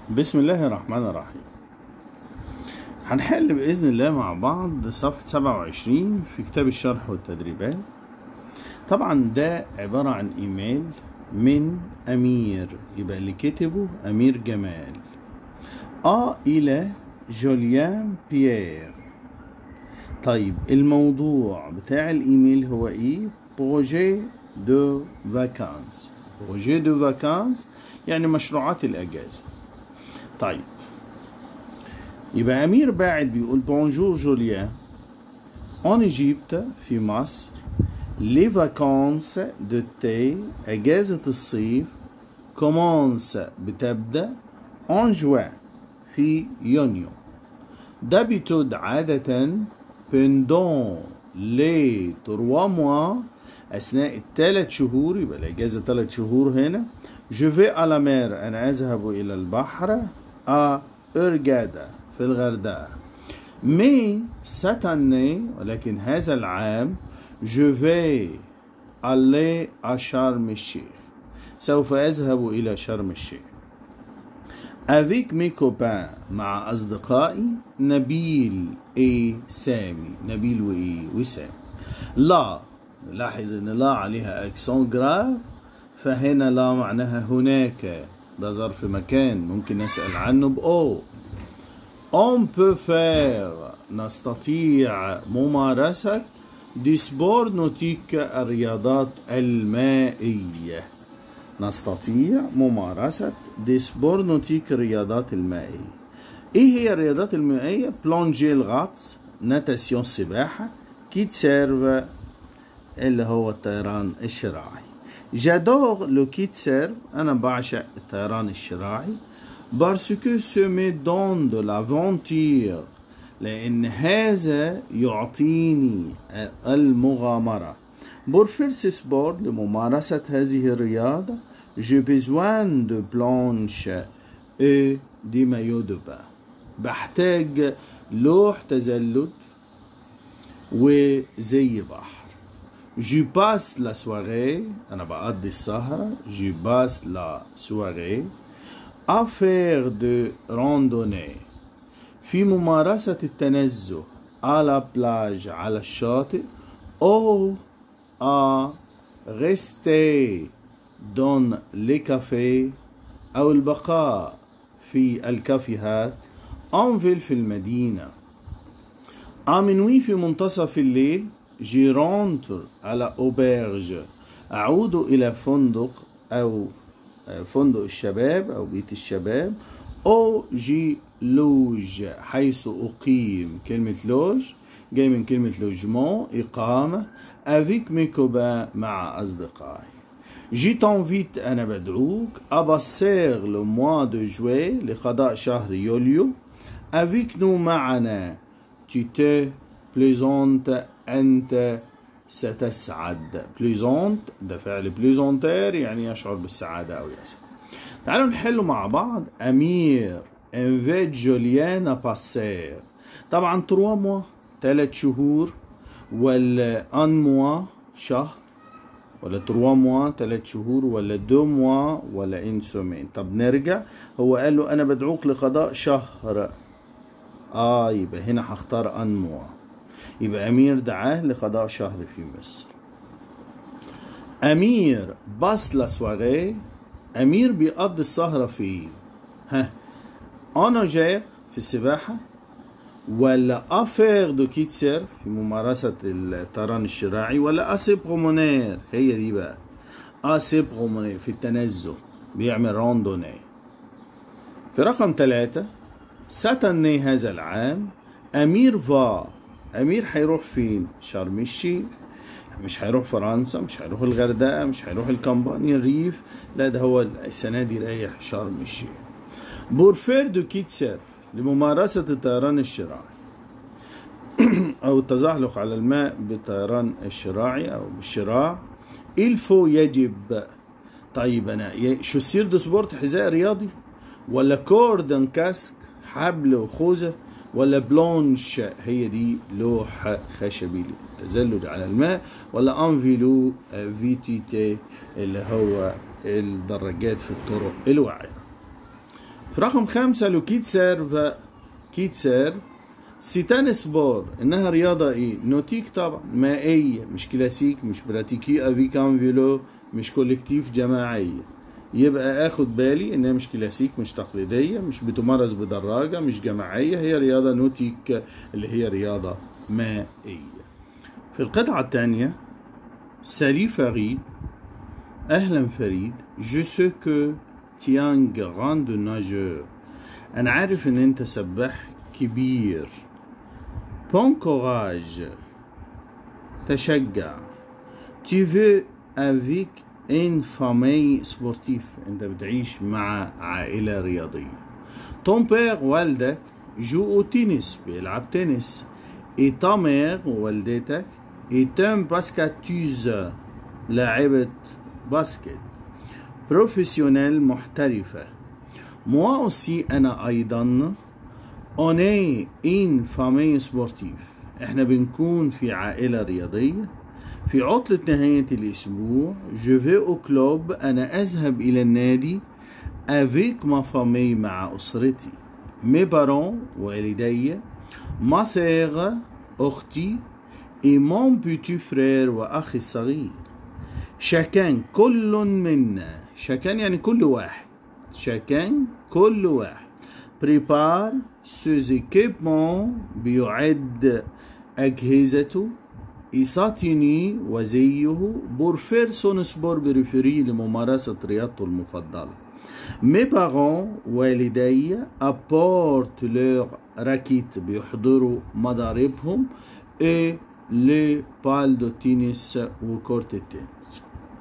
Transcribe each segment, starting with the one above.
بسم الله الرحمن الرحيم هنحل بإذن الله مع بعض صفحة 27 في كتاب الشرح والتدريبات طبعا ده عبارة عن إيميل من أمير يبقى اللي كتبه أمير جمال آ إلى جوليان بيير طيب الموضوع بتاع الإيميل هو إيه؟ بروجي دو فاكانس بروجي دو فاكانس يعني مشروعات الأجازة طيب يبقى أمير باعت بيقول بونجور جوليان en Égypte في مصر les vacances de thé أجازة الصيف commence بتبدأ en juin في يونيو d'habitude عادة pendant les trois mois أثناء الثلاث شهور يبقى الأجازة ثلاث شهور هنا je vais à la mer أنا أذهب إلى البحر à Hurghada في الغردقة mais cette année ولكن هذا العام je vais aller à شرم الشيخ سوف أذهب إلى شرم الشيخ avec mes copains مع أصدقائي نبيل إيه سامي نبيل وإيه وسامي لا لاحظ إن لا عليها أكسون جراف فهنا لا معناها هناك ده ظرف مكان ممكن نسأل عنه بأو on peut faire نستطيع ممارسة دي سبور نوتيك الرياضات المائية نستطيع ممارسة دي سبور نوتيك الرياضات المائية ايه هي الرياضات المائية بلونجي الغطس ناتاسيون السباحة كيت سيرف اللي هو الطيران الشراعي جادور لو كيت سيرف انا بعشق الطيران الشراعي بارسكو سو مي دون دو لافونتير لان هذا يعطيني المغامرة بور فيرس سبور لممارسة هذه الرياضة جو بيزوان دو بلانش او دي مايو دو با بحتاج لوح تزلج وزي بحر جو باس لا سواري انا بقضي السهرة جو باس لا سواري à faire de randonnée في ممارسة التنزه على بلاج على الشاطئ أو à rester dans les cafés أو البقاء في الكافيهات en ville في المدينة à minuit في منتصف الليل جي رونتر على أوبرج أعود إلى فندق أو فندق الشباب أو بيت الشباب أو جي لوج حيث أقيم كلمة لوج جاي من كلمة لوجمون إقامة أفيك ميكوبا مع أصدقائي جي تنفيت أنا بدعوك أبصير لو موا دو جوي لقضاء شهر يوليو أفيك نو معنا تي بليزونت أنت ستسعد بليزونت ده فعل بليزونتير يعني يشعر بالسعادة أو يسعد تعالوا نحله مع بعض أمير انفيت جوليانا باسير طبعا تروا موا ثلاث شهور ولا ان موا شهر ولا تروا موا ثلاث شهور ولا دو موا ولا ان سومين طب نرجع هو قال له انا بدعوك لقضاء شهر اه يبقى هنا هختار ان موا يبقى أمير دعاه لقضاء شهر في مصر أمير باس لا سواري أمير بيقضي السهرة في ها أونوجير في السباحة ولا أفير دو كيت سيرف في ممارسة الطيران الشراعي ولا أسي برومونير هي دي بقى أسي برومونير في التنزه بيعمل روندوني في رقم ثلاثة ساتني هذا العام أمير فا امير هيروح فين شرم الشيخ مش هيروح فرنسا مش هيروح الغردقه مش هيروح الكامبانيا الريف لا ده هو السنه دي رايح شرم الشيخ بورفير دو كيت سيرف لممارسه الطيران الشراعي او التزحلق على الماء بالطيران الشراعي او بالشراع الفو يجب طيب انا شو سير دو سبورت حذاء رياضي ولا كوردن كاسك حبل وخوذه ولا بلونش هي دي لوح خشبي للتزلج على الماء ولا انفيلو في تي تي اللي هو الدراجات في الطرق الواعية في رقم خمسة لو كيت سيرف كيت سيرف سيتان سبور انها رياضة ايه نوتيك طبعا مائية مش كلاسيك مش براتيكي افيك ان فيلو مش كولكتيف جماعية يبقى اخد بالي انها مش كلاسيك مش تقليدية مش بتمارس بدراجة مش جماعية هي رياضة نوتيك اللي هي رياضة مائية في القطعة الثانية سالي فريد أهلا فريد Je sais que tu es un grand nageur أنا عارف إن أنت سباح كبير Bon courage تشجع Tu veux avec une famille sportive أنت بتعيش مع عائلة رياضية Ton père والدك joue au tennis بيلعب تنس Et ta mère والدتك est un basketteuse لاعبة باسكت بروفيسيونيل محترفة moi aussi أنا أيضا on est une famille sportive احنا بنكون في عائلة رياضية في عطلة نهاية الأسبوع je vais au club أنا أذهب إلى النادي avec ma famille مع أسرتي mes parents والدي ma sœur أختي et mon petit frère وأخي الصغير شكان كل منا شكان يعني كل واحد شكان كل واحد بريبار سوز équipements بيعد أجهزته إيساتيني وزيه بورفير سون سبور بريفيري لممارسة رياضته المفضلة مي بارون والدي apportent leur راكيت بيحضروا مضاربهم et les balles de tennis وكرة التنس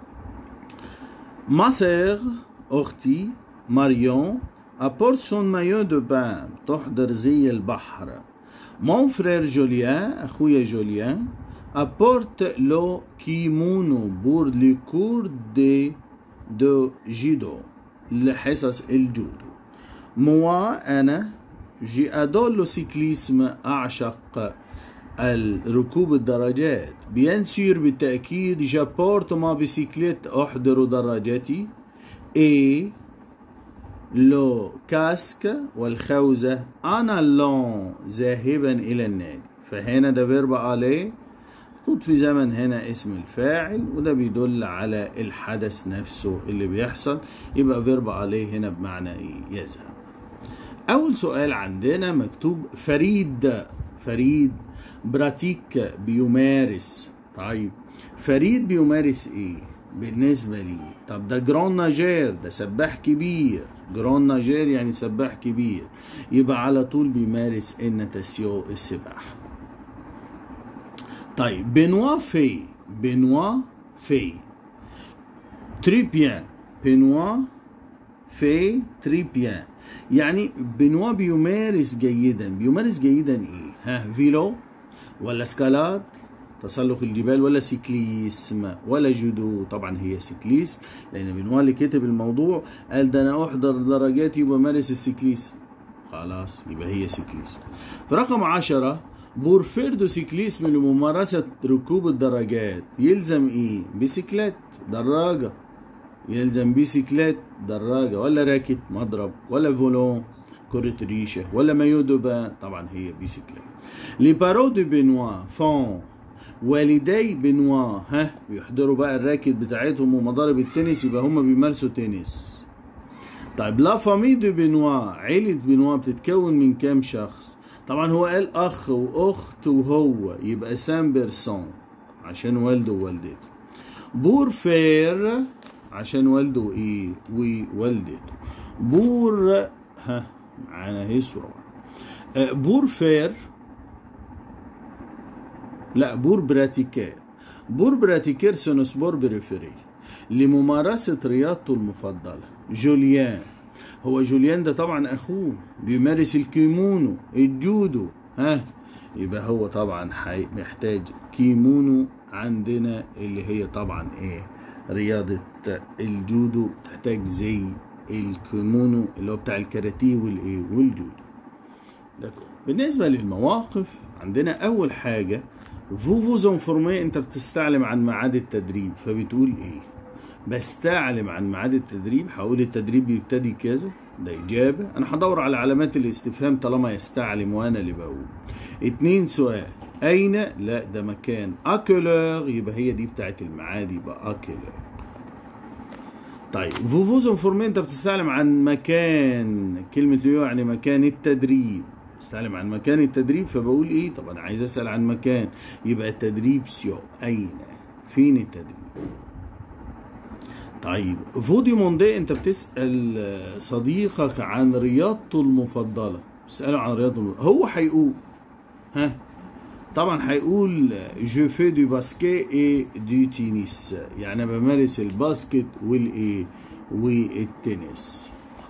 Ma sœur أختي ماريون apporte son maillot de bain تحضر زي البحر Mon frère Julien أخويا جوليان apporte le kimono pour les cours de, de judo لحصص الجودو moi أنا جي أدور le cyclisme أعشق الركوب الدراجات بيان سور بالتأكيد جابورت ما بسيكليت أحضر دراجتي اي لو كاسك والخوذة أنا لون ذاهبا إلى النادي فهنا ده فيرب عليه خد في زمن هنا اسم الفاعل وده بيدل على الحدث نفسه اللي بيحصل يبقى فيرب عليه هنا بمعنى ايه يذهب أول سؤال عندنا مكتوب فريد فريد براتيك بيمارس طيب فريد بيمارس ايه بالنسبة لي طب ده جران ناجير ده سباح كبير جران ناجير يعني سباح كبير يبقى على طول بيمارس النتاسيو السباحة طيب بنوا في بنوا في تري بيان بنوا في تري بيان يعني بنوا بيمارس جيدا بيمارس جيدا ايه ها فيلو ولا سكالات تسلق الجبال ولا سيكليسم ولا جودو طبعا هي سيكليسم لان بنوا اللي كتب الموضوع قال ده انا احضر درجاتي وبمارس السيكليسم خلاص يبقى هي سيكليسم في رقم عشرة بورفيردو سيكليسم لممارسة ركوب الدراجات يلزم ايه بيسيكلات دراجة يلزم بيسيكلات دراجة ولا راكت مضرب ولا فولون كرة ريشة ولا مايو دوبان طبعا هي بيسيكلات لي بارو دو بنوا فون والدي بنوا ها بيحضروا بقى الراكت بتاعتهم ومضارب التنس يبقى هم بيمارسوا تنس طيب لا فامي دو بنوا عيلة بنوا بتتكون من كام شخص طبعا هو قال اخ واخت وهو يبقى سام بيرسون عشان والده ووالدته بور فير عشان والده وايه ووالدته بور ها معانا هي صورة بور فير لا بور براتيكير بور براتيكير سونسبور بريفيري لممارسة رياضته المفضلة جوليان هو جوليان ده طبعا اخوه بيمارس الكيمونو الجودو ها يبقى هو طبعا محتاج كيمونو عندنا اللي هي طبعا ايه رياضة الجودو تحتاج زي الكيمونو اللي هو بتاع الكاراتيه والايه والجودو ده بالنسبة للمواقف عندنا أول حاجة فوفوز انفورمي أنت بتستعلم عن ميعاد التدريب فبتقول إيه؟ بستعلم عن ميعاد التدريب هقول التدريب بيبتدي كذا ده إجابة أنا هدور على علامات الاستفهام طالما يستعلم وأنا اللي بقول اتنين سؤال أين لا ده مكان أكلر يبقى هي دي بتاعت المعاد يبقى أكلر طيب فوفوز انفورمي انت بتستعلم عن مكان كلمة ليو يعني مكان التدريب بستعلم عن مكان التدريب فبقول ايه طب انا عايز اسأل عن مكان يبقى التدريب سيو اين فين التدريب طيب فودي موندي انت بتسأل صديقك عن رياضته المفضلة بتسأله عن رياضته المفضلة. هو هيقول ها طبعا هيقول جو في دو باسكيت اي دو تنس يعني بمارس الباسكت والايه والتنس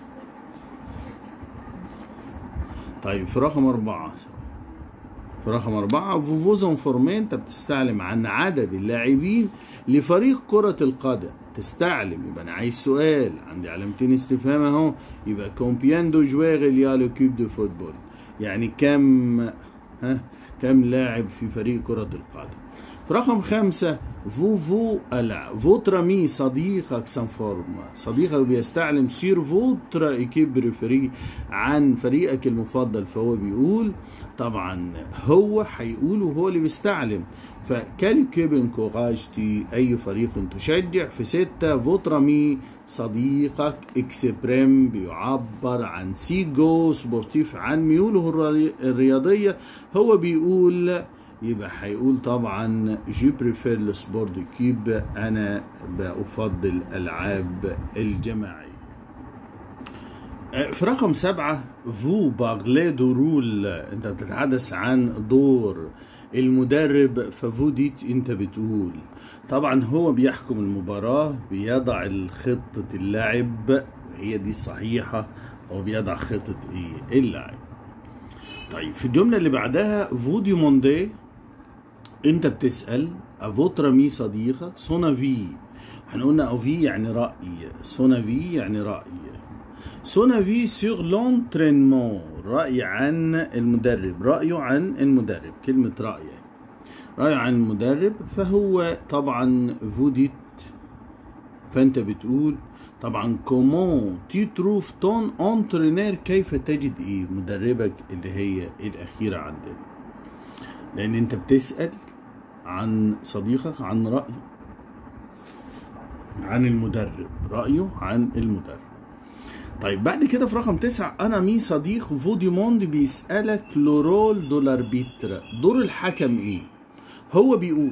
طيب في رقم أربعة في رقم أربعة فوفوزون فورمي أنت بتستعلم عن عدد اللاعبين لفريق كرة القدم تستعلم يبقى أنا عايز سؤال عندي علامتين استفهام أهو يبقى كومبيان دو جوير إليا لو كيب دو فوتبول يعني كم ها كم لاعب في فريق كرة القدم في رقم خمسة فو فو ألا فوتر مي صديقك سانفورم صديقك بيستعلم سير فوتر ايكيب بريفري عن فريقك المفضل فهو بيقول طبعا هو هيقول وهو اللي بيستعلم فكال كيبن كوراجتي اي فريق تشجع في ستة فوتر مي صديقك اكسبريم بيعبر عن سيجو سبورتيف عن ميوله الرياضية هو بيقول يبقى هيقول طبعا جو بريفير السبور دو كيب انا بفضل العاب الجماعيه في رقم سبعة فو باغلي دو رول انت بتتحدث عن دور المدرب ففو ديت انت بتقول طبعا هو بيحكم المباراة بيضع خطة اللاعب هي دي الصحيحة هو بيضع خطة ايه اللاعب طيب في الجملة اللي بعدها فوديو موندي انت بتسأل افوتر مي صديقك سونافي احنا قلنا اوفي يعني رأي سونافي يعني رأي سونافي سيغ لونترينمون رأي عن المدرب رأيه عن المدرب كلمة رأي رأي عن المدرب فهو طبعا فوديت فانت بتقول طبعا كومون تي تروف تون انترينير كيف تجد ايه مدربك اللي هي الاخيره عندنا لان انت بتسال عن صديقك عن راي عن المدرب رايه عن المدرب طيب بعد كده في رقم تسعة أنا مي صديق فوديموند بيسألك لورول دو لاربيتر دور الحكم إيه؟ هو بيقول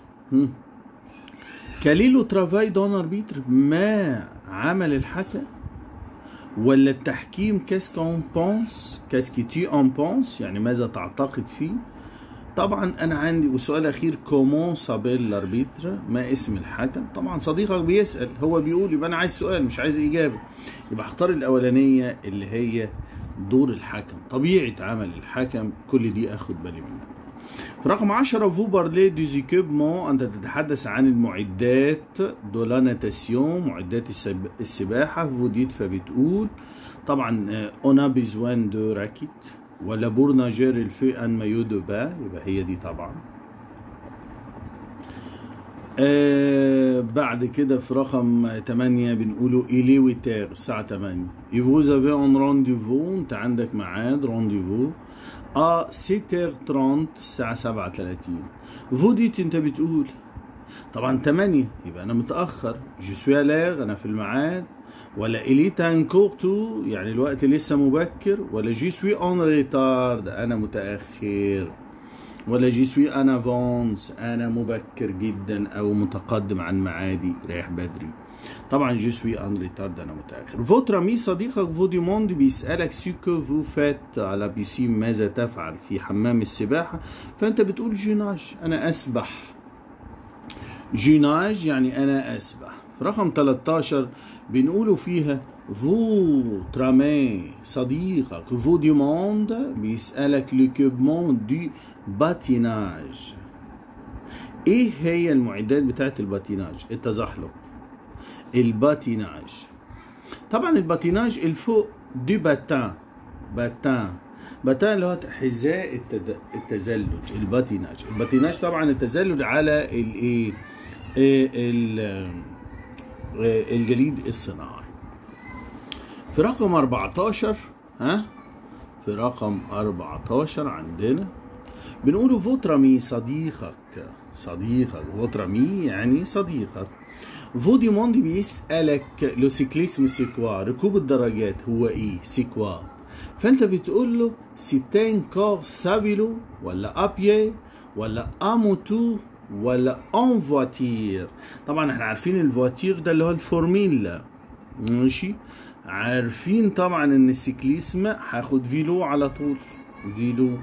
كاليلو ترافاي دون اربيتر ما عمل الحكم ولا التحكيم كاس كون بونس كاس كي تي اون بونس يعني ماذا تعتقد فيه طبعا انا عندي وسؤال اخير كومون سابيل لاربيتر ما اسم الحكم طبعا صديقك بيسال هو بيقول يبقى انا عايز سؤال مش عايز اجابه يبقى اختار الاولانيه اللي هي دور الحكم طبيعه عمل الحكم كل دي اخد بالي منها في رقم 10 فو بارلي دو زيكوبمون انت تتحدث عن المعدات دو لا ناتاسيون معدات السباحه فو ديت فبتقول طبعا انا بيزوان دو راكيت ولا بور ناجير الفي ان مايو دو با يبقى هي دي طبعا آه بعد كده في رقم 8 بنقوله إلي ويتير الساعة 8 إيفو زافي اون رونديفو أنت عندك ميعاد رونديفو ا 6h30 الساعة 37 فو ديت انت بتقول طبعا 8 يبقى انا متأخر جو سوي اليغ انا في الميعاد ولا إلي تانكورتو يعني الوقت لسه مبكر ولا جي سوي اون ريتارد انا متأخر ولا جي سوي ان افونس انا مبكر جدا او متقدم عن معادي رايح بدري طبعا جو سوي ان ريتارد انا متاخر فوتر مي صديقك فودي موند بيسالك سيكو فو فات على بيسين ماذا تفعل في حمام السباحه فانت بتقول جيناج انا اسبح جيناج يعني انا اسبح في رقم 13 بنقولوا فيها فو ترامي صديقك فو دي موند بيسالك ليكوبمون دي باتيناج ايه هي المعدات بتاعت الباتيناج التزحلق الباتيناج طبعا الباتيناج الفوق دي باتان باتان باتان اللي هو حذاء التد... التزلج الباتيناج الباتيناج طبعا التزلج على الايه الجليد الصناعي في رقم 14 ها في رقم 14 عندنا بنقوله فوترامي صديقك صديقك فوترامي يعني صديقك فودي موندي بيسألك لو سيكليسم سيكوا ركوب الدراجات هو ايه سيكوا فانت بتقول له سيتين كور سافيلو ولا ابيي ولا اموتو ولا ان فواتير طبعا احنا عارفين الفواتير ده اللي هو الفورميلا ماشي عارفين طبعا ان السيكليسم هاخد فيلو على طول فيلو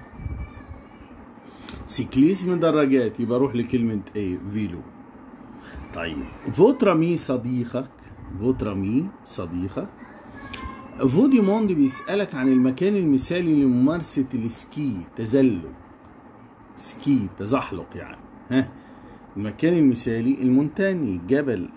سيكليسم دراجات يبقى روح لكلمة ايه فيلو طيب فوترامي صديقك فوترامي صديقك فودي موند بيسألك عن المكان المثالي لممارسة السكي تزلج سكي تزحلق يعني ها المكان المثالي المونتاني جبل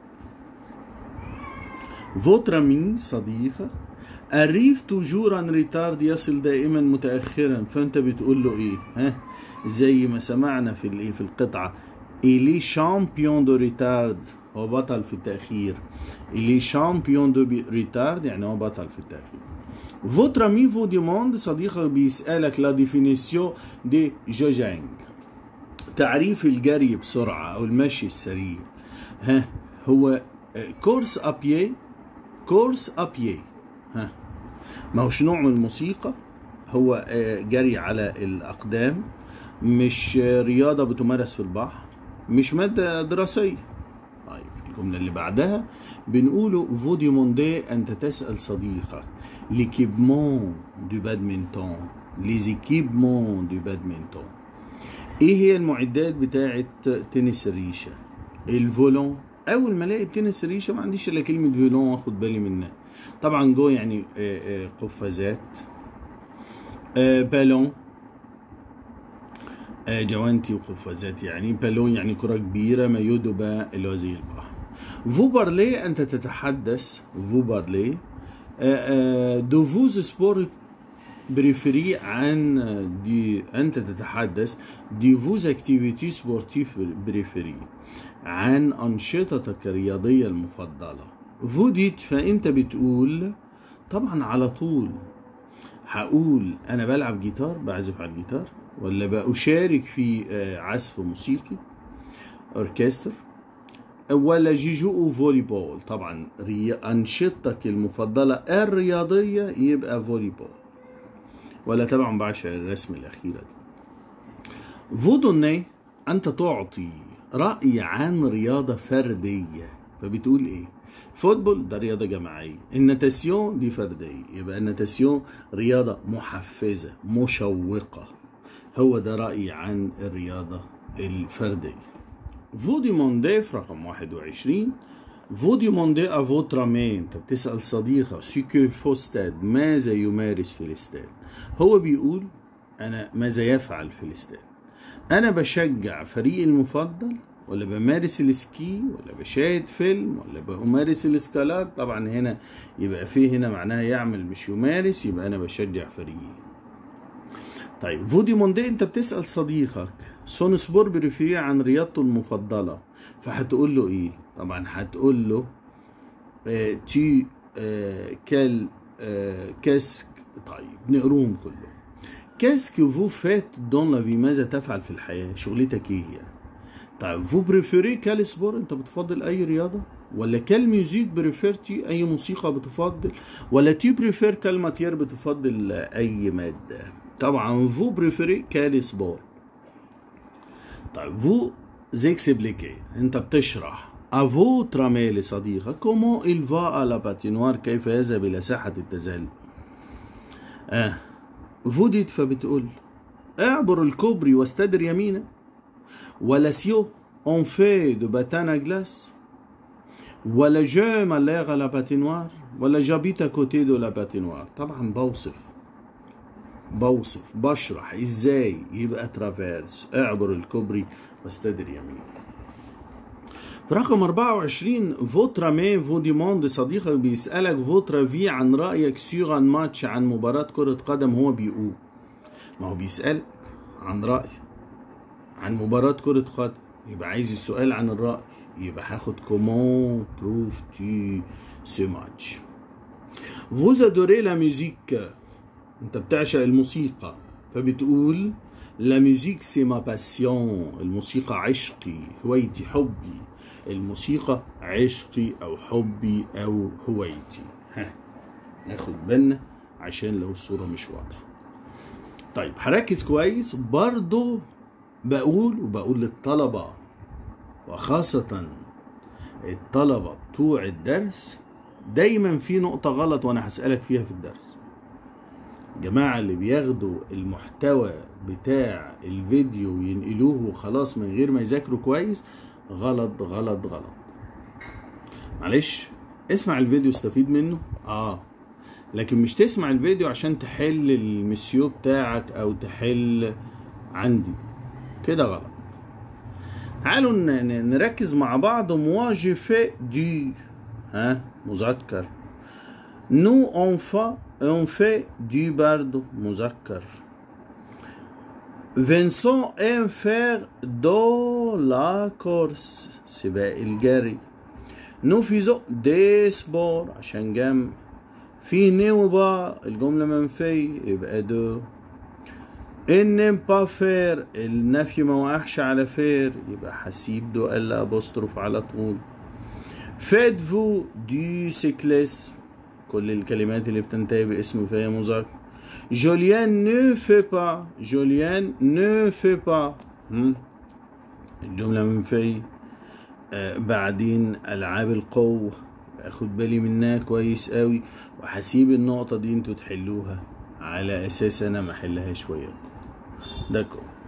فوترامي صديقك arrive toujours en retard يصل دائما متأخرا فأنت بتقول له إيه ها زي ما سمعنا في الإيه في القطعة إلي شامبيون دو ريتارد هو بطل في التأخير إلي شامبيون دو ريتارد يعني هو بطل في التأخير Votre ami vous demande صديقك بيسألك لا ديفينيسيون دي جوجينج تعريف الجري بسرعة أو المشي السريع ها هو كورس أبيي كورس أبيي ها ما هوش نوع من الموسيقى هو جري على الأقدام مش رياضة بتمارس في البحر مش مادة دراسية طيب الجملة اللي بعدها بنقوله فودي موندي أنت تسأل صديقك ليكيبمون دو بادمنتون ليزيكيبمون دو بادمنتون ايه هي المعدات بتاعة تنس الريشة الفولون اول ما الاقي التنس الريشة ما عنديش الا كلمة فولون واخد بالي منها طبعا جو يعني قفازات بالون جوانتي وقفازات يعني بالون يعني كرة كبيرة مايو دوبا اللي هو زي البحر فو بارلي أنت تتحدث فو بارلي دو فوز سبور بريفري عن دي أنت تتحدث دي فوز اكتيفيتي سبورتيف بريفري عن أنشطتك الرياضية المفضلة فوديت فأنت بتقول طبعا على طول هقول أنا بلعب جيتار بعزف على الجيتار ولا بأشارك في عزف موسيقي أوركستر ولا جيجو فولي بول طبعا أنشطتك المفضلة الرياضية يبقى فولي بول ولا طبعا بعشق الرسم الأخيرة دي فودوني أنت تعطي رأي عن رياضة فردية فبتقول إيه فوتبول ده رياضة جماعية النتاسيون دي فردية يبقى النتاسيون رياضة محفزة مشوقة هو ده رأيي عن الرياضة الفردية فودي موندي في رقم 21 فودي موندي افوترا مين انت بتسأل صديقة سيكو فوستاد ماذا يمارس في الاستاد هو بيقول انا ماذا يفعل في الاستاد انا بشجع فريقي المفضل ولا بمارس السكي ولا بشاهد فيلم ولا بمارس الاسكالات طبعا هنا يبقى فيه هنا معناها يعمل مش يمارس يبقى انا بشجع فريقي طيب فودي موندي انت بتسأل صديقك سون سبور بريفير عن رياضته المفضلة فهتقول له ايه طبعا هتقول له اه تي اه كال اه كاسك طيب نقروهم كلهم كاسك فو فات دون لا في ماذا تفعل في الحياة شغلتك ايه يعني طيب فو بريفيري كال سبور انت بتفضل اي رياضة ولا كال ميوزيك بريفيرتي اي موسيقى بتفضل ولا تي بريفير كال ماتير بتفضل اي مادة طبعا فو بريفيري كال سبور طيب فو زيكسبليكي انت بتشرح افو ترامي لصديقك كومون il va à la patinoire كيف يذهب الى ساحة التزلج اه فوديت فبتقول اعبر الكوبري واستدر يمينا ولا سيو اون في دو باتان جلاس ولا جو ماليغ على باتينوار ولا جابيت كوتي دو لا باتينوار طبعا بوصف بوصف بشرح ازاي يبقى ترافيرس اعبر الكوبري واستدر يمين في رقم 24 فوترا مي فو ديموند صديقك بيسألك فوترا في عن رأيك سيغ ان ماتش عن مباراة كرة قدم هو بيقول ما هو بيسألك عن رأي عن مباراة كرة قدم يبقى عايز السؤال عن الرأي يبقى هاخد كومون تروف تي سي ماتش vous adorez la musique انت بتعشق الموسيقى فبتقول la musique c'est ma passion الموسيقى عشقي هوايتي حبي الموسيقى عشقي او حبي او هوايتي ها ناخد بالنا عشان لو الصورة مش واضحة طيب هركز كويس برضو بقول وبقول للطلبة وخاصة الطلبة بتوع الدرس دايما في نقطة غلط وانا هسألك فيها في الدرس جماعة اللي بياخدوا المحتوى بتاع الفيديو وينقلوه وخلاص من غير ما يذاكروا كويس غلط غلط غلط معلش اسمع الفيديو استفيد منه اه لكن مش تسمع الفيديو عشان تحل المسيو بتاعك او تحل عندي كده غلط تعالوا نركز مع بعض موا جي في دي ها مذكر نو اون فا اون في دي برضو مذكر فينسون ام فير دو لا كورس سباق الجري نو فيزو دي سبور عشان جمع في نيو با الجملة منفية يبقى دو ان نيم با فير النفي ما وقعش على فير يبقى هسيب دو ال ابوستروف على طول فيت فو دي سيكليس كل الكلمات اللي بتنتهي باسم فهي مذكر جوليان نو في با جوليان نو في با الجملة منفية آه بعدين ألعاب القوة اخد بالي منها كويس قوي وهسيب النقطة دي انتوا تحلوها على اساس انا ما احلهاش وياكم ده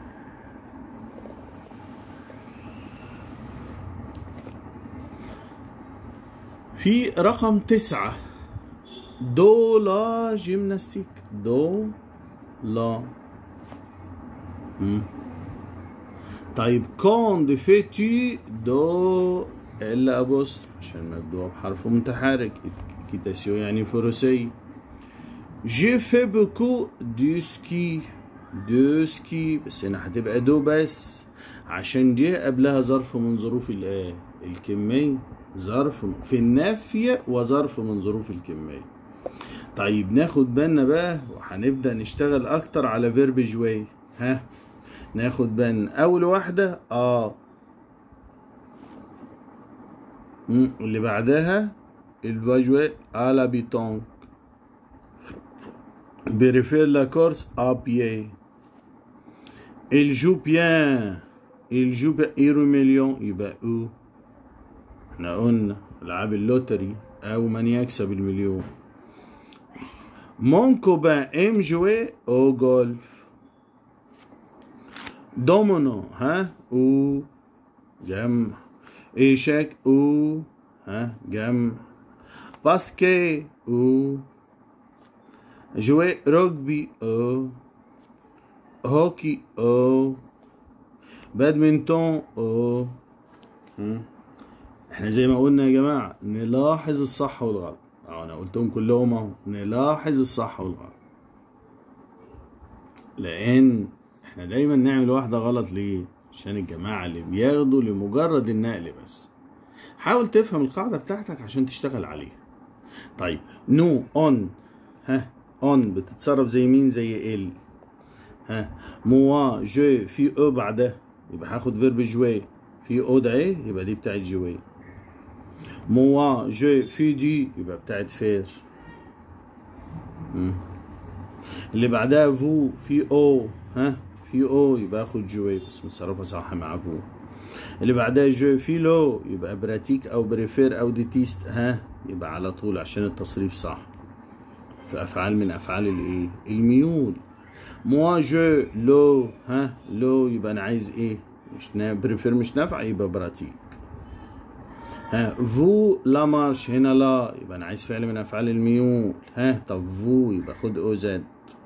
في رقم تسعة دو لا جيمناستيك دو لا مم. طيب كون دي فيتي دو الا ابوستر عشان مبدوع بحرف متحرك كيتاسيو يعني فروسي جي في بوكو دو سكي دو سكي بس هنا هتبقى دو بس عشان جه قبلها ظرف من ظروف الايه الكمية ظرف في النافية وظرف من ظروف الكمية طيب ناخد بالنا بقى وهنبدأ نشتغل أكتر على فيرب جوي ها ناخد بالنا أول واحدة آه اللي بعدها il va jouer à l'habitant préfère la course à pied il joue bien il joue بقيرو مليون يبقى او احنا قلنا العاب اللوتري او من يكسب المليون Mon copain aime jouer au golf. دومينو ها او جمع ايشاك او ها جمع باسكي او جوي رugby او هوكي او بادمنتون او احنا زي ما قلنا يا جماعه نلاحظ الصح والغلط اه انا قلتهم كلهم اهو نلاحظ الصح والغلط لان احنا دايما نعمل واحده غلط ليه عشان الجماعه اللي بياخدوا لمجرد النقل بس حاول تفهم القاعده بتاعتك عشان تشتغل عليها طيب نو اون ها اون بتتصرف زي مين زي ال ها موا جو في او بعدها يبقى هاخد فيرب جوي في او ده ايه يبقى دي بتاعت جوي موا جو في دي يبقى بتاعت فير مم. اللي بعدها فو في او ها في او يبقى اخد جوي بس متصرفه صح مع فو اللي بعدها جو في لو يبقى براتيك او بريفير او ديتيست ها يبقى على طول عشان التصريف صح في افعال من افعال الايه الميول موا جو لو ها لو يبقى انا عايز ايه مش نا... بريفير مش نافع يبقى براتيك ها فو لا مارش هنا لا يبقى انا عايز فعل من افعال الميول ها طب فو يبقى خد او زد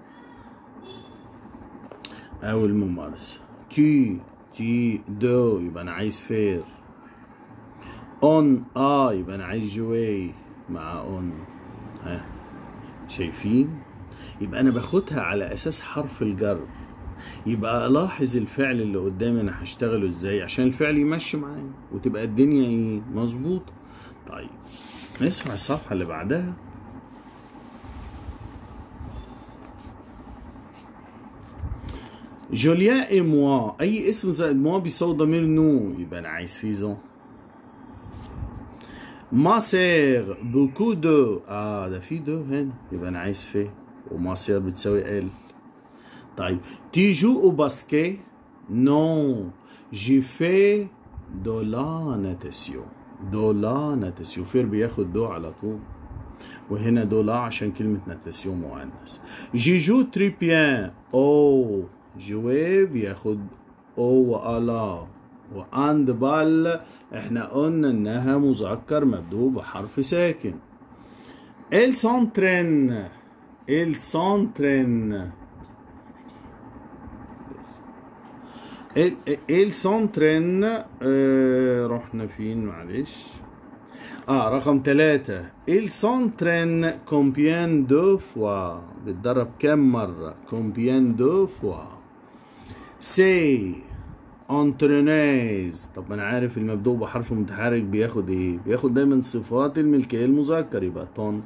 او الممارسة تي تي دو يبقى انا عايز فير اون اه يبقى انا عايز جوي مع اون ها شايفين يبقى انا باخدها على اساس حرف الجر يبقى الاحظ الفعل اللي قدامي انا هشتغله ازاي عشان الفعل يمشي معايا وتبقى الدنيا ايه مظبوطه طيب نسمع الصفحه اللي بعدها جوليان اي موا اي اسم زائد موا بيساوي ضمير نو يبقى انا عايز فيزون ما سير بوكو دو اه ده في دو هنا يبقى انا عايز في وما سير بتساوي ال طيب تي جو او باسكي نو جي في دو لا ناتاسيون دو لا ناتاسيون فير بياخد دو على طول وهنا دو لا عشان كلمة ناتاسيون مؤنث جي جو تري بيان او جوي بياخد او والا واند بال احنا قلنا انها مذكر مبدوء بحرف ساكن ال سونترين ال سونترين ال سونترين اه رحنا فين معلش اه رقم ثلاثة il s'entraîne combien de fois بتدرب كم مرة combien de fois سي انترينيز طب ما انا عارف المبدوء بحرف متحرك بياخد ايه بياخد دايما صفات الملكيه المذكر يبقى طن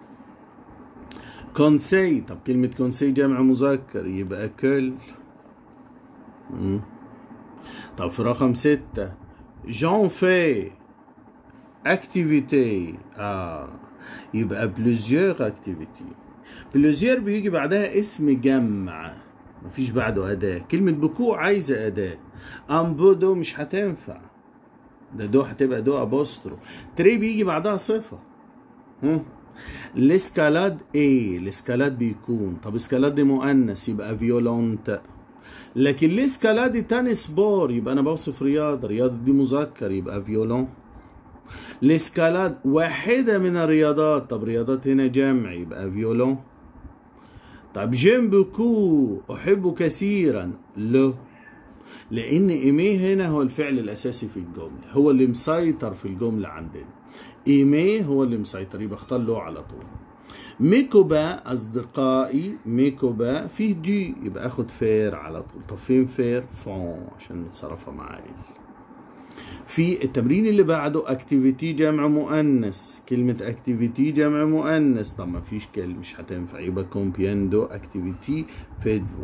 كونسي طب كلمة كونسي جمع مذكر يبقى كل مم. طب في رقم ستة جون في اكتيفيتي اه يبقى بلوزيور اكتيفيتي بلوزيور بيجي بعدها اسم جمع مفيش بعده أداة كلمة بكو عايزة أداة أمبو دو مش هتنفع ده دو هتبقى دو أبوسترو تري بيجي بعدها صفة هم الاسكالاد ايه الاسكالاد بيكون طب اسكالاد دي مؤنث يبقى فيولونت لكن الاسكالاد دي تاني سبور يبقى انا بوصف رياضه رياضه دي مذكر يبقى فيولون الاسكالاد واحده من الرياضات طب رياضات هنا جمع يبقى فيولون طب جيم بوكو احب كثيرا لو لان ايميه هنا هو الفعل الاساسي في الجمله هو اللي مسيطر في الجمله عندنا ايميه هو اللي مسيطر يبقى اختار له على طول ميكوبا اصدقائي ميكوبا فيه دي يبقى اخد فير على طول طب فين فير فون عشان متصرفه مع ال في التمرين اللي بعده اكتيفيتي جمع مؤنث كلمة اكتيفيتي جمع مؤنث طب ما فيش كلمة مش هتنفع يبقى كومبياندو اكتيفيتي فيدفو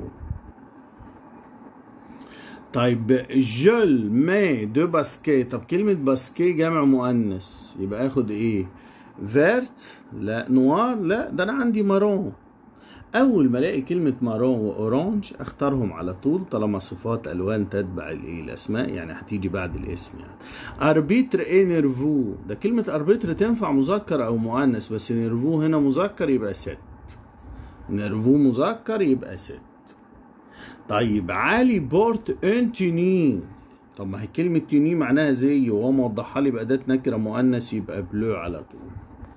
طيب جل مي دو باسكي طب كلمة باسكي جمع مؤنث يبقى اخد ايه فيرت لا نوار لا ده انا عندي مارون اول ما الاقي كلمه مارون واورانج اختارهم على طول طالما صفات الوان تتبع الايه الاسماء يعني هتيجي بعد الاسم يعني اربيتر ايه نيرفو ده كلمه اربيتر تنفع مذكر او مؤنث بس نيرفو هنا مذكر يبقى ست نيرفو مذكر يبقى ست طيب علي بورت ان تيني طب ما هي كلمة تيني معناها زي وهو موضحها لي بأداة نكرة مؤنث يبقى بلو على طول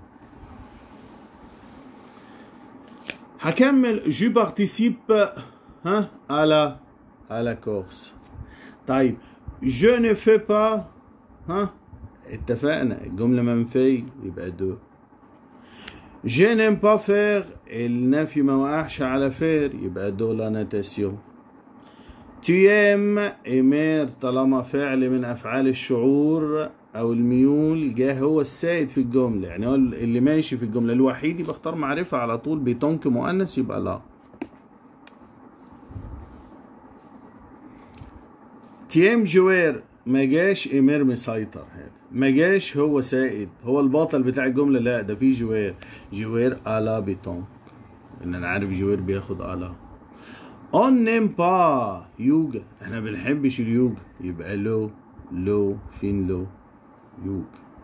هكمل جو بارتيسيب ها على على كورس طيب جو ne fais pas ها اتفقنا الجملة منفية يبقى دو je n'aime pas faire النفي ما وقعش على فير يبقى دو لا ناتاسيون تيام إمير طالما فعل من أفعال الشعور أو الميول جه هو السائد في الجملة يعني هو اللي ماشي في الجملة الوحيد يبقى اختار معرفة على طول بيتونك مؤنث يبقى لا تيام جوير ما جاش إمير مسيطر هذا ما جاش هو سائد هو البطل بتاع الجملة لا ده في جوير جوير ألا بيتونك إن أنا عارف جوير بياخد ألا اون نيم با يوجا احنا بنحبش اليوجا يبقى لو لو فين لو يوجا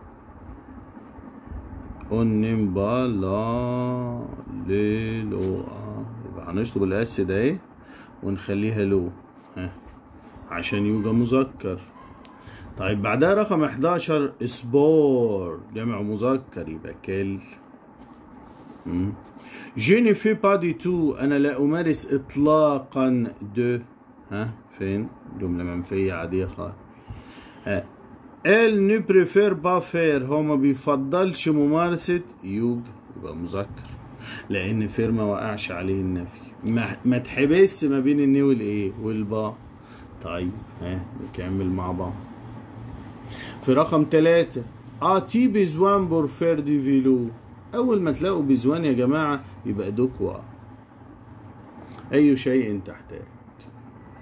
اون نيم با لا لي لو اه يبقى هنشطب الاس ده ايه ونخليها لو ها عشان يوجا مذكر طيب بعدها رقم 11 سبور جمع مذكر يبقى كل مم. Je ne fais pas du tout أنا لا أمارس إطلاقا de ها فين جملة منفية عادية خالص ها Elle ne préfère pas faire هو ما بيفضلش ممارسة يوج يبقى مذكر لأن فير ما وقعش عليه النفي ما, ما تحبس ما بين الني والإيه والبا طيب ها نكمل مع بعض في رقم ثلاثة أتي بزوان بور فير دي فيلو أول ما تلاقوا بزوان يا جماعة يبقى دكوا أي شيء تحتاج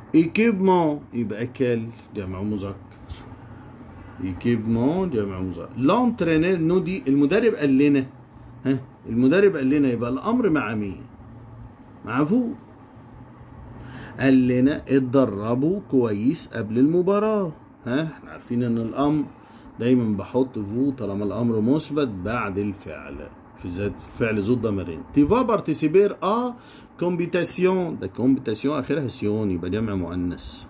ايكيبمون يبقى كل جمع مذكر ايكيبمون جمع مذكر لونترينير نو دي المدرب قال لنا ها المدرب قال لنا يبقى الامر مع مين مع فو قال لنا اتدربوا كويس قبل المباراة ها احنا عارفين ان الامر دايما بحط فو طالما الامر مثبت بعد الفعل في ذات فعل ذو الضميرين تيفا بارتيسيبير ا كومبيتاسيون ده كومبيتاسيون اخرها سيون يبقى جمع مؤنث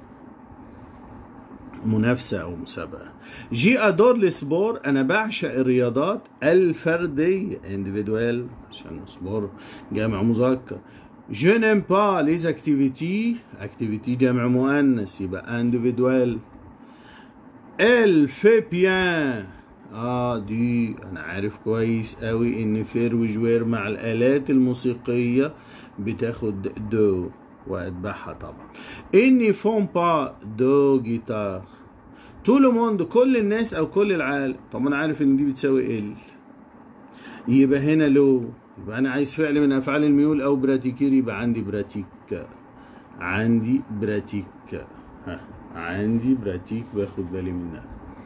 منافسة أو مسابقة جي أدور السبور أنا بعشق الرياضات الفردية individual عشان سبور جمع مذكر Je n'aime pas les activités activité جمع مؤنث يبقى individual Elle fait bien اه دي انا عارف كويس قوي ان فير وجوير مع الالات الموسيقيه بتاخد دو واتبعها طبعا اني فون با دو جيتار تو لو موند كل الناس او كل العالم طب انا عارف ان دي بتساوي ال يبقى هنا لو يبقى انا عايز فعل من افعال الميول او براتيكير يبقى عندي براتيك عندي براتيك ها عندي براتيك باخد بالي منها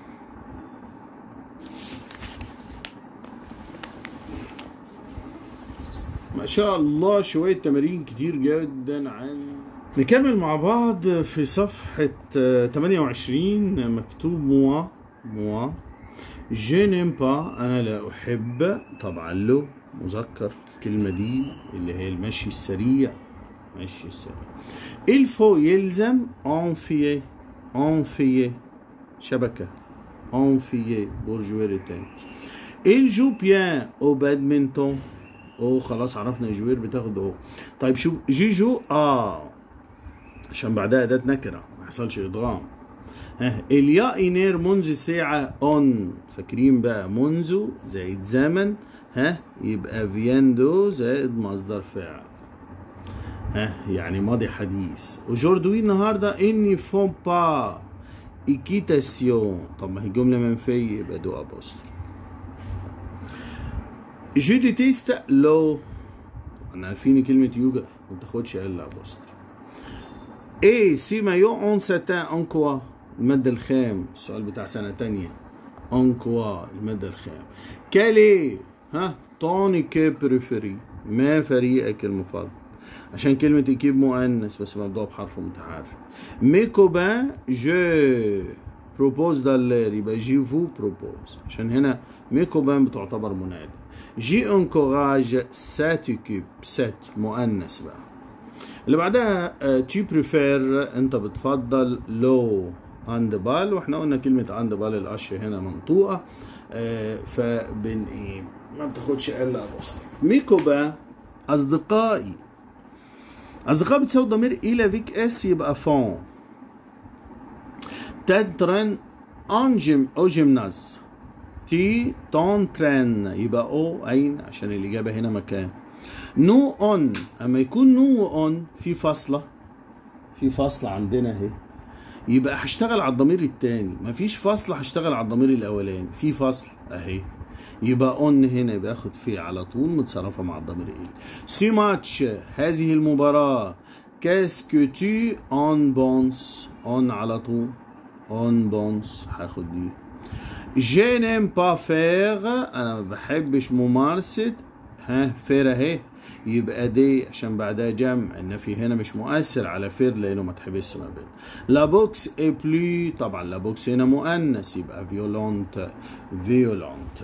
ما شاء الله شوية تمارين كتير جدا عن نكمل مع بعض في صفحة 28 مكتوب موا موا Je n'aime pas أنا لا أحب طبعا له مذكر الكلمة دي اللي هي المشي السريع مشي السريع الفو يلزم انفيي انفيي شبكة انفيي بورجوير تاني الجو بيان او بادمنتون او خلاص عرفنا جوير بتاخد او طيب شوف جيجو اه عشان بعدها اداة نكرة ما يحصلش ادغام ها اليا اينير منذ ساعة اون فاكرين بقى منذ زائد زمن ها يبقى فياندو زائد مصدر فعل ها يعني ماضي حديث وجوردوي النهارده اني فون با ايكيتاسيون طب ما هي جمله منفيه يبقى دو ابوستر جو ديتيست لو انا عارفين كلمه يوجا ما بتاخدش الا ابوستر ايه سي مايو اون ساتان اون كوا المادة الخام السؤال بتاع سنة تانية اون كوا المادة الخام كالي ها تونيكي بريفيري ما فريقك المفضل عشان كلمة اكيب مؤنث بس مبدوء بحرف متحرك ميكوبان جو بروبوز دالير يبقى جي فو بروبوز عشان هنا ميكوبان بتعتبر منادى جي انكوراج ساتيكيب سات مؤنث بقى اللي بعدها تي بريفير انت بتفضل لو اند بال واحنا قلنا كلمة اند بال القش هنا منطوقة آه فبن ايه ما بتاخدش الا ابوستر ميكوبا اصدقائي اصدقاء بتساوي ضمير الى فيك اس يبقى فون تدرن ان جيم او جيمناز تي تون ترن يبقى او اين عشان الاجابه هنا مكان نو اون اما يكون نو اون في فاصله في فاصله عندنا اهي يبقى هشتغل على الضمير التاني مفيش فاصله هشتغل على الضمير الاولاني في فصل اهي يبقى اون هنا باخد في على طول متصرفه مع الضمير ال سي ماتش هذه المباراه كاسكو تي اون بونس اون على طول اون بونس هاخد دي جي نيم با فيغ انا ما بحبش ممارسه ها فير اهي يبقى دي عشان بعدها جمع النفي هنا مش مؤثر على فير لانه ما تحبسش ما بين لا بوكس اي بلو طبعا لا بوكس هنا مؤنث يبقى فيولونت فيولونت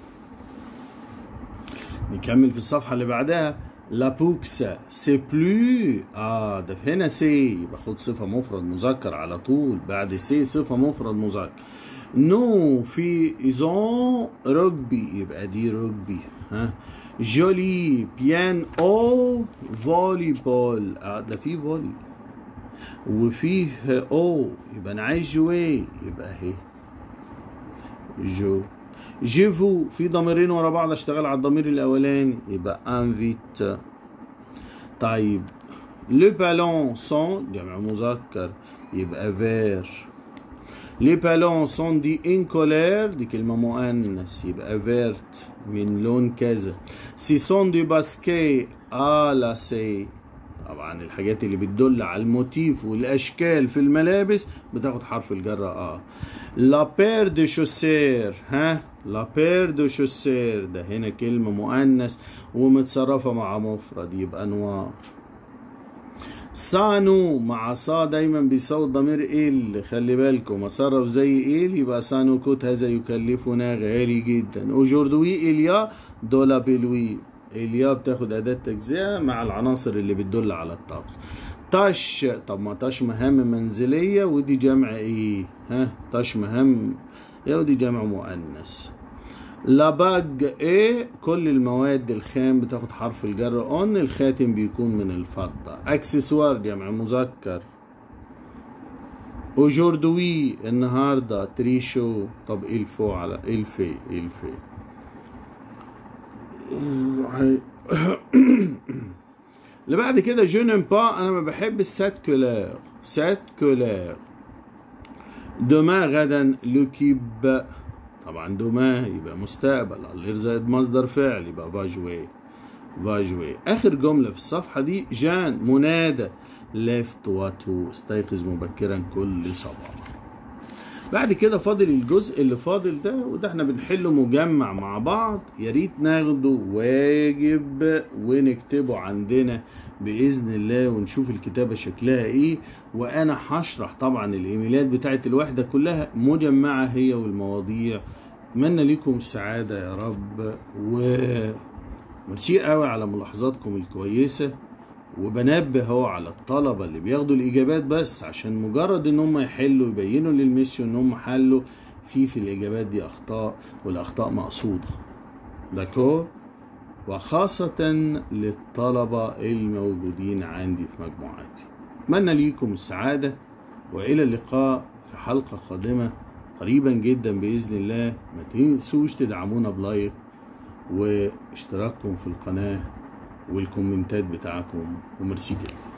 نكمل في الصفحه اللي بعدها لا بوكس سي بلو اه ده هنا سي يبقى خد صفه مفرد مذكر على طول بعد سي صفه مفرد مذكر نو في ايزون رجبي يبقى دي رجبي ها جولي بيان او فولي بول اه ده في فولي وفيه او يبقى انا عايز جوي يبقى اهي جو جيفو في ضميرين ورا بعض اشتغل على الضمير الاولاني يبقى انفيت طيب لو بالون سون جمع مذكر يبقى فير لي بالون سون دي ان كولير دي كلمة مؤنث يبقى فيرت من لون كذا سي سون دي باسكي ا لا سي طبعا الحاجات اللي بتدل على الموتيف والاشكال في الملابس بتاخد حرف الجر اه لا بير دو شوسير ها لا بير دو شوسير ده هنا كلمه مؤنث ومتصرفه مع مفرد يبقى نوار سانو مع صا دايما بيصوت ضمير ال خلي بالكم اصرف زي ال يبقى سانو كوت هذا يكلفنا غالي جدا اوجوردوي اليا دولا بلوي اليا بتاخد اداه تجزئه مع العناصر اللي بتدل على الطقس طش طب ما طش مهام منزليه ودي جمع ايه ها طش مهام يا ودي جمع مؤنث لاباج ايه كل المواد الخام بتاخد حرف الجر اون الخاتم بيكون من الفضة اكسسوار جمع مذكر اوجوردوي النهاردة تريشو طب الفو على الفي الفي اللي بعد كده جونم با انا ما بحب السات كولير سات كولير دوما غدا لوكيب طبعا دوما يبقى مستقبل غير زائد مصدر فعل يبقى فاجوي فاجوي اخر جمله في الصفحه دي جان منادى ليفت واتو استيقظ مبكرا كل صباح بعد كده فاضل الجزء اللي فاضل ده وده احنا بنحله مجمع مع بعض يا ريت ناخده واجب ونكتبه عندنا باذن الله ونشوف الكتابه شكلها ايه وانا هشرح طبعا الايميلات بتاعت الوحده كلها مجمعه هي والمواضيع اتمنى لكم السعاده يا رب و ميرسي قوي على ملاحظاتكم الكويسه وبنبه اهو على الطلبه اللي بياخدوا الاجابات بس عشان مجرد ان هم يحلوا يبينوا للميسيو ان هم حلوا في في الاجابات دي اخطاء والاخطاء مقصوده داكور وخاصة للطلبة الموجودين عندي في مجموعاتي أتمنى ليكم السعادة وإلى اللقاء في حلقة قادمة قريبا جدا بإذن الله ما تنسوش تدعمونا بلايك واشتراككم في القناة والكومنتات بتاعكم وميرسي جدا